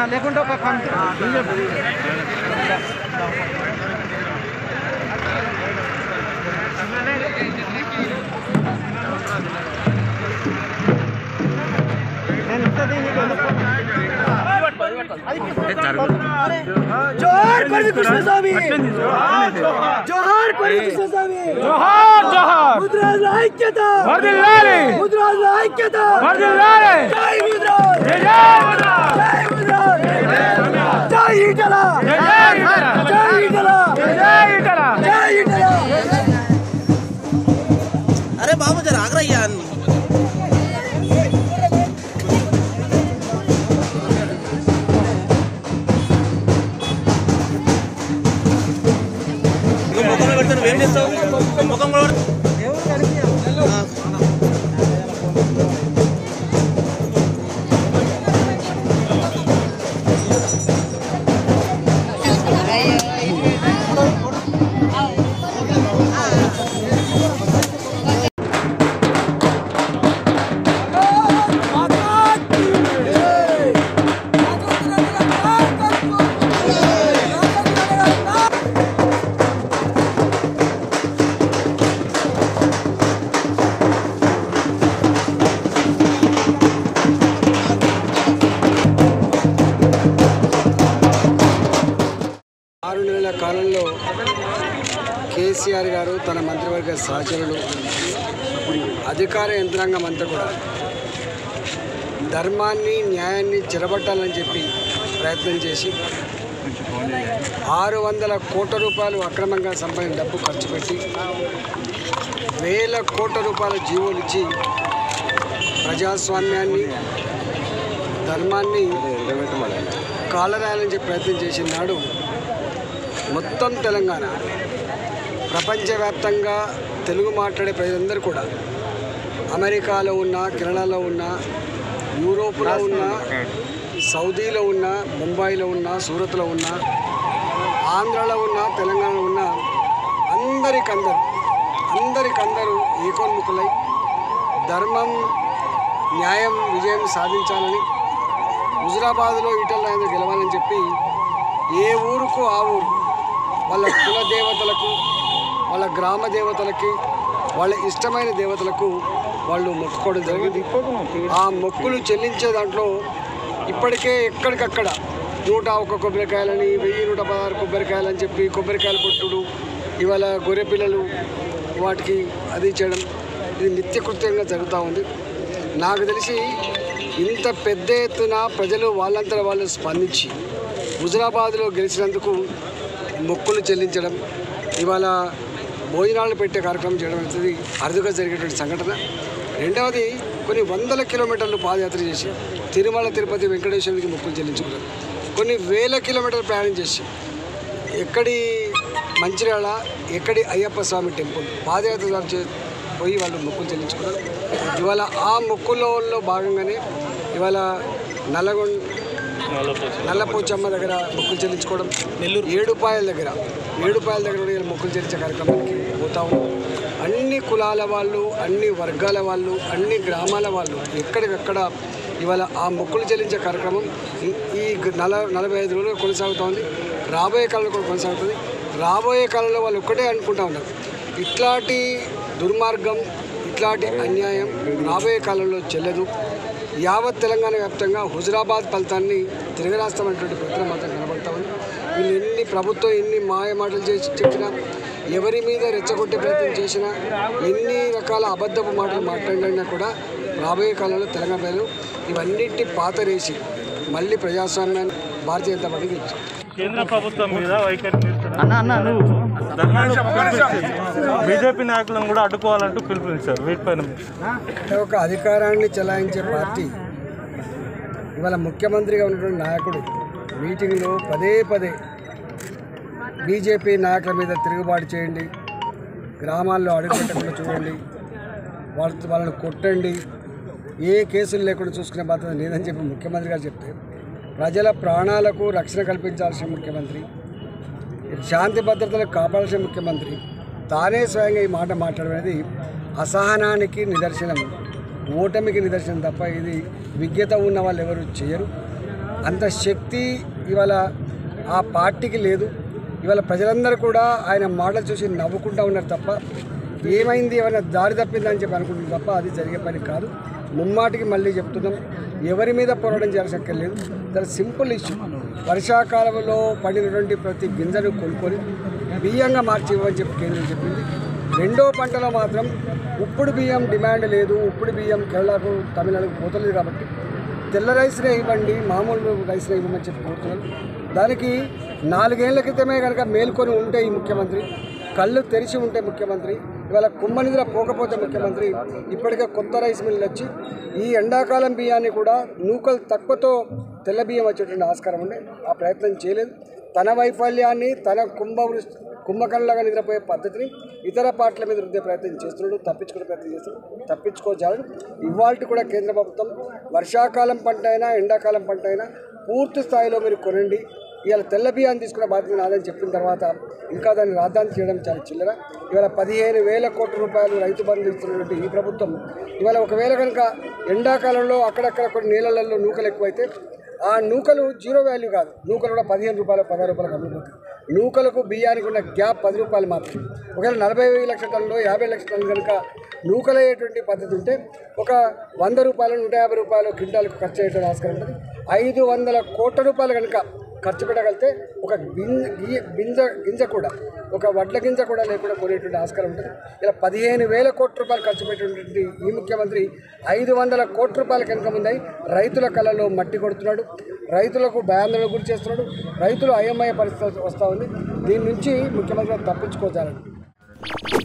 లేకుంటే ఒక committee BJP నేను ఇస్తుంది నీకు ఎందుకు? జోహార్ కొడి కృష్ణస్వామి జోహార్ కొడి కృష్ణస్వామి జోహార్ జోహార్ ముద్రాజుల ఐక్యత వర్ధిల్లాలి ముద్రాజుల ఐక్యత వర్ధిల్లాలి జై ముద్రాజ్ జై జై ముద్రాజ్. జై ముద్రాజ్ జై ఈటల జై జై ఈటల. జై ఈటల జై జై ఈటల. జై ఈటల అరే బాబు జర ఆగ్రయ్యా ముఖం పెడతాను ఏం చేస్తావు ముఖం కూడా పెడతావు. ఆరు నెలల కాలంలో కేసీఆర్ గారు తన మంత్రివర్గ సహచరులు అధికార యంత్రాంగం అంతా కూడా ధర్మాన్ని న్యాయాన్ని చెరబట్టాలని చెప్పి ప్రయత్నం చేసి ఆరు వందల కోట్ల రూపాయలు అక్రమంగా సంపాదించిన డబ్బు ఖర్చు పెట్టి వేల కోట్ల రూపాయల జీవోలు ఇచ్చి ప్రజాస్వామ్యాన్ని ధర్మాన్ని కాలరాయాలని చెప్పి ప్రయత్నం చేసిన నాడు మొత్తం తెలంగాణ ప్రపంచవ్యాప్తంగా తెలుగు మాట్లాడే ప్రజలందరూ కూడా అమెరికాలో ఉన్న కెనడాలో ఉన్న యూరోప్లో ఉన్న సౌదీలో ఉన్న ముంబైలో ఉన్న సూరత్లో ఉన్న ఆంధ్రాలో ఉన్న తెలంగాణలో ఉన్న అందరికందరూ అందరికందరూ ఏకోన్ముఖులై ధర్మం న్యాయం విజయం సాధించాలని హుజురాబాద్లో ఈటల రాజేంద్ర గెలవాలని చెప్పి ఏ ఊరుకు ఆ ఊరు వాళ్ళ కుల దేవతలకు వాళ్ళ గ్రామ దేవతలకి వాళ్ళ ఇష్టమైన దేవతలకు వాళ్ళు మొక్కుకోవడం జరిగింది ఆ మొక్కులు చెల్లించే దాంట్లో ఇప్పటికే ఎక్కడికక్కడ నూట ఒక్క కొబ్బరికాయలని వెయ్యి నూట పదహారు కొబ్బరికాయలని చెప్పి కొబ్బరికాయలు కొట్టుడు ఇవాళ గొర్రె పిల్లలు వాటికి అది చేయడం ఇది నిత్యకృత్యంగా జరుగుతూ ఉంది నాకు తెలిసి ఇంత పెద్ద ఎత్తున ప్రజలు వాళ్ళంతా వాళ్ళు స్పందించి హుజరాబాద్లో గెలిచినందుకు మొక్కులు చెల్లించడం ఇవాళ భోజనాలు పెట్టే కార్యక్రమం చేయడం అనేది అరుదుగా జరిగేటువంటి సంఘటన రెండవది కొన్ని వందల కిలోమీటర్లు పాదయాత్ర చేసి తిరుమల తిరుపతి వెంకటేశ్వరుడికి మొక్కులు చెల్లించుకున్నారు కొన్ని వేల కిలోమీటర్లు ప్రయాణం చేసి ఎక్కడి మంచిర్యాల ఎక్కడి అయ్యప్ప స్వామి టెంపుల్ పాదయాత్ర ద్వారా చే- పోయి వాళ్ళు మొక్కులు చెల్లించుకున్నారు ఇవాళ ఆ మొక్కులలో భాగంగానే ఇవాళ నల్లగొండ నల్లపోచమ్మ దగ్గర మొక్కులు చెల్లించుకోవడం నెల్లూరు ఏడుపాయల దగ్గర ఏడుపాయల దగ్గర కూడా ఇలా మొక్కులు చెల్లించే కార్యక్రమానికి పోతా ఉన్నాం అన్ని కులాల వాళ్ళు అన్ని వర్గాల వాళ్ళు అన్ని గ్రామాల వాళ్ళు ఎక్కడికక్కడ ఇవాళ ఆ మొక్కులు చెల్లించే కార్యక్రమం ఈ- ఈ గ- నల నలభై ఐదు రోజులు కొనసాగుతోంది రాబోయే కాలంలో కూడా కొనసాగుతుంది రాబోయే కాలంలో వాళ్ళు ఒక్కటే అనుకుంటా ఉన్నారు ఇట్లాంటి దుర్మార్గం ఇట్లాంటి అన్యాయం రాబోయే కాలంలో చెల్లదు యావత్ తెలంగాణ వ్యాప్తంగా హుజురాబాద్ ఫలితాన్ని తిరగరాస్తామనేటువంటి ప్రయత్నం మాత్రం కనబడతా ఉంది వీళ్ళు ఎన్ని ప్రభుత్వం ఎన్ని మాయ మాటలు చేసి చెప్పినా ఎవరి మీద రెచ్చగొట్టే ప్రయత్నం చేసినా ఎన్ని రకాల అబద్ధపు మాటలు మాట్లాడినా కూడా రాబోయే కాలంలో తెలంగాణ ప్రజలు ఇవన్నింటి పాతరేసి మళ్ళీ ప్రజాస్వామ్యాన్ని భారతీయ జనతా పార్టీ గెలుస్తుంది కేంద్ర ప్రభుత్వం మీద వైఖరి బీజేపీ నాయకులను కూడా అడ్డుకోవాలంటూ పిలుపునిచ్చారు వీటిపైన అంటే ఒక అధికారాన్ని చెలాయించే పార్టీ ఇవాళ ముఖ్యమంత్రిగా ఉన్నటువంటి నాయకుడు మీటింగ్లో పదే పదే బీజేపీ నాయకుల మీద తిరుగుబాటు చేయండి గ్రామాల్లో అడుగుపెట్టకుండా చూడండి వాళ్ళ వాళ్ళని కొట్టండి ఏ కేసులు లేకుండా చూసుకునే బాధ్యత లేదని చెప్పి ముఖ్యమంత్రి గారు చెప్తే ప్రజల ప్రాణాలకు రక్షణ కల్పించాల్సిన ముఖ్యమంత్రి శాంతి భద్రతలకు కాపాడాల్సిన ముఖ్యమంత్రి తానే స్వయంగా ఈ మాట మాట్లాడడం అనేది అసహనానికి నిదర్శనం ఓటమికి నిదర్శనం తప్ప ఇది విజ్ఞత ఉన్న వాళ్ళు ఎవరు చేయరు అంత శక్తి ఇవాళ ఆ పార్టీకి లేదు ఇవాళ ప్రజలందరూ కూడా ఆయన మాటలు చూసి నవ్వుకుంటూ ఉన్నారు తప్ప ఏమైంది ఏమైనా దారి తప్పిందని చెప్పి అనుకుంటుంది తప్ప అది జరిగే పని కాదు ముమ్మాటికి మళ్ళీ చెప్తున్నాం ఎవరి మీద పోరాటం చేయాల్సిన అక్కర్లేదు చాలా సింపుల్ ఇష్యూ వర్షాకాలంలో పండినటువంటి ప్రతి గింజను కొనుక్కొని బియ్యంగా మార్చి ఇవ్వని చెప్పి కేంద్రం చెప్పింది రెండో పంటలో మాత్రం ఉప్పుడు బియ్యం డిమాండ్ లేదు ఉప్పుడు బియ్యం కేరళకు తమిళనాడుకు పోతలేదు కాబట్టి తెల్ల రైస్నే ఇవ్వండి మామూలు రైస్నే ఇవ్వమని చెప్పి కోరుతున్నాను దానికి నాలుగేళ్ల క్రితమే కనుక మేల్కొని ఉంటే ఈ ముఖ్యమంత్రి కళ్ళు తెరిచి ఉంటే ముఖ్యమంత్రి ఇవాళ కుంభనిధిలో పోకపోతే ముఖ్యమంత్రి ఇప్పటికే కొత్త రైస్ మిల్లు వచ్చి ఈ ఎండాకాలం బియ్యాన్ని కూడా నూకలు తక్కువతో తెల్ల బియ్యం వచ్చేటువంటి ఆస్కారం ఉండే ఆ ప్రయత్నం చేయలేదు తన వైఫల్యాన్ని తన కుంభ కుంభకర్ణలాగా నిద్రపోయే పద్ధతిని ఇతర పార్టీల మీద రుద్దే ప్రయత్నం చేస్తున్నాడు తప్పించుకునే ప్రయత్నం చేస్తున్నాడు తప్పించుకోజాడు ఇవాళ కూడా కేంద్ర ప్రభుత్వం వర్షాకాలం పంట అయినా ఎండాకాలం పంట అయినా పూర్తి స్థాయిలో మీరు కొనండి ఇవాళ తెల్ల బియ్యాన్ని తీసుకున్న బాధ్యత నాదని చెప్పిన తర్వాత ఇంకా దాన్ని రాజధాని చేయడం చాలా చిల్లర ఇవాళ పదిహేను వేల కోట్ల రూపాయలు రైతు బంధు ఇస్తున్నటువంటి ఈ ప్రభుత్వం ఇవాళ ఒకవేళ కనుక ఎండాకాలంలో అక్కడక్కడ కొన్ని నీళ్ళల్లో నూకలు ఎక్కువైతే ఆ నూకలు జీరో వాల్యూ కాదు నూకలు కూడా పదిహేను రూపాయలు పదహారు రూపాయలు అమ్ముతుంది నూకలకు బియ్యానికి ఉన్న గ్యాప్ పది రూపాయలు మాత్రం ఒకవేళ నలభై లక్షల టన్నులు యాభై లక్షల టన్నులు కనుక నూకలయ్యేటువంటి పద్ధతి ఉంటే ఒక వంద రూపాయలు నూట యాభై రూపాయలు క్వింటాలకు ఖర్చు అయ్యేటువంటి ఆస్కారం ఉంటుంది ఐదు వందల కోట్ల రూపాయలు కనుక ఖర్చు పెట్టగలిగితే ఒక గింజ గి- గింజ గింజ కూడా ఒక వడ్ల గింజ కూడా లేకుండా కొనేటువంటి ఆస్కారం ఉంటుంది ఇలా పదిహేను వేల కోట్ల రూపాయలు ఖర్చు పెట్టినటువంటి ఈ ముఖ్యమంత్రి ఐదు వందల కోట్ల రూపాయల కనుక ముందై రైతుల కళలో మట్టి కొడుతున్నాడు రైతులకు భయాందోళన గురి చేస్తున్నాడు రైతులు అయోమయ పరిస్థితి వస్తూ ఉంది దీని నుంచి ముఖ్యమంత్రి తప్పించుకోవాలని